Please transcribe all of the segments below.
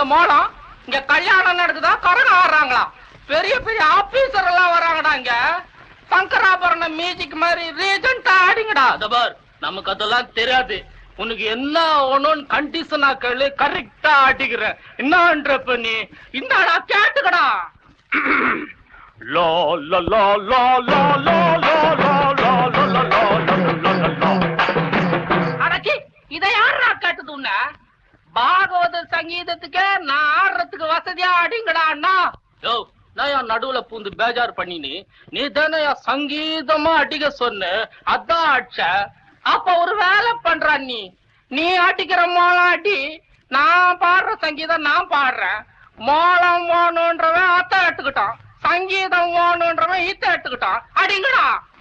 மோளம் இங்க கல்யாணம் நடக்குதா கரகம் ஆடுறாங்களா பெரிய பெரிய ஆபீசர் எல்லாம் வராங்கடா இங்க சங்கராபரணம் மியூசிக் மாதிரி ரீஜெண்டா ஆடிங்கடா அத பார் நமக்கு அதெல்லாம் தெரியாது உனக்கு என்ன ஒண்ணுன்னு கண்டிஷனா கேளு கரெக்டா ஆட்டிக்கிறேன் என்னன்றப்ப நீ இந்தாடா கேட்டுக்கடா லோ லோ லோ லோ லோ லோ லோ லோ லோ லோ லோ லோ லோ லோ லோ அடக்கி இத யாரா கேட்டது உன்ன பாகவத சங்கீதத்துக்கு நான் ஆடுறதுக்கு வசதியா அடிங்கடா அண்ணா யோ நான் என் நடுவுல பூந்து பேஜார் பண்ணினி நீ தானே என் சங்கீதமா அடிக்க சொன்ன அதான் அடிச்ச அப்ப ஒரு வேலை பண்ற நீ நீ அடிக்கிற மோளம் அடி நான் பாடுற சங்கீதம் நான் பாடுறேன் மோளம் வேணுன்றவன் அத்தை எடுத்துக்கிட்டான் சங்கீதம் வேணுன்றவன் இத்த எடுத்துக்கிட்டான் அடிங்கடா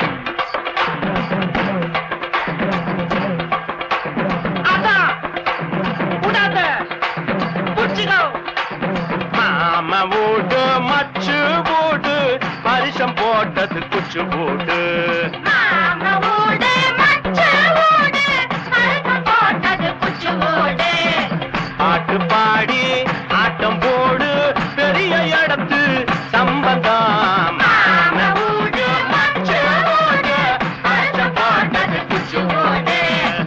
அதான் விடாத புடிச்சுக்கோ மாம வீடு மச்சு வீடு பரிசம் போட்டது குச்சு வீடு பாட்டு பாடி ஆட்டம் போடு பெரிய இடத்து சம்பந்தம் மாம வீடு மச்சு வீடு பரிசம் போட்டது குச்சு வீடு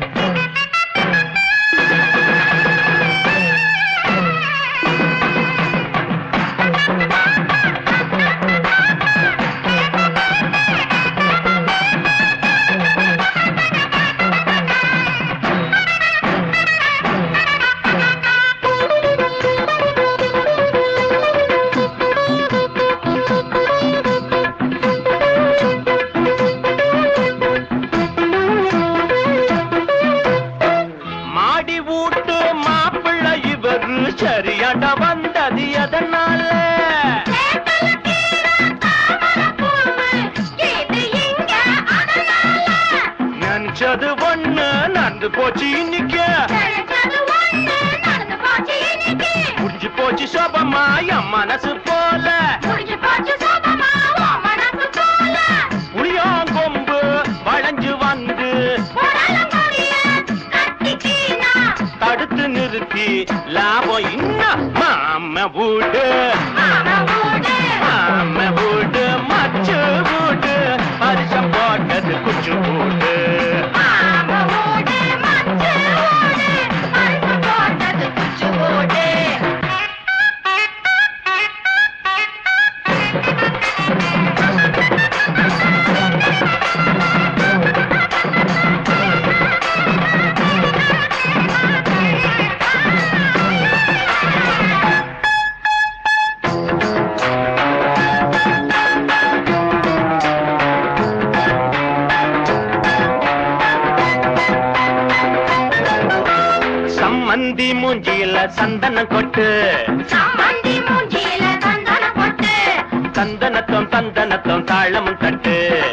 மாடி வீட்டு மாப்பிள்ளை இவரு சரியாட வந்தது எதனால நினைச்சது ஒண்ணு நடந்து போச்சு இன்னைக்கு முடிஞ்சு போச்சு சோபமா என் மனசு போல புளியாங்கொம்பு வளைஞ்சு வந்து தடுத்து நிறுத்தி லாபம் இன்னும் மாம வீடு மாம வீடு மச்சு வீடு பரிசம் போட்டது குச்சு வீடு சம்மந்தி மூஞ்சியில சந்தனம் கொட்டு சந்தனத்தம் தந்தனத்தம் தாளமும் தட்டு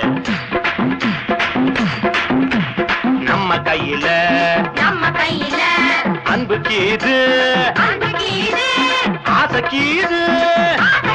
நம்ம கையில நம்ம கையில அன்பு கீது அன்பு கீது ஆசை கீது ஆசை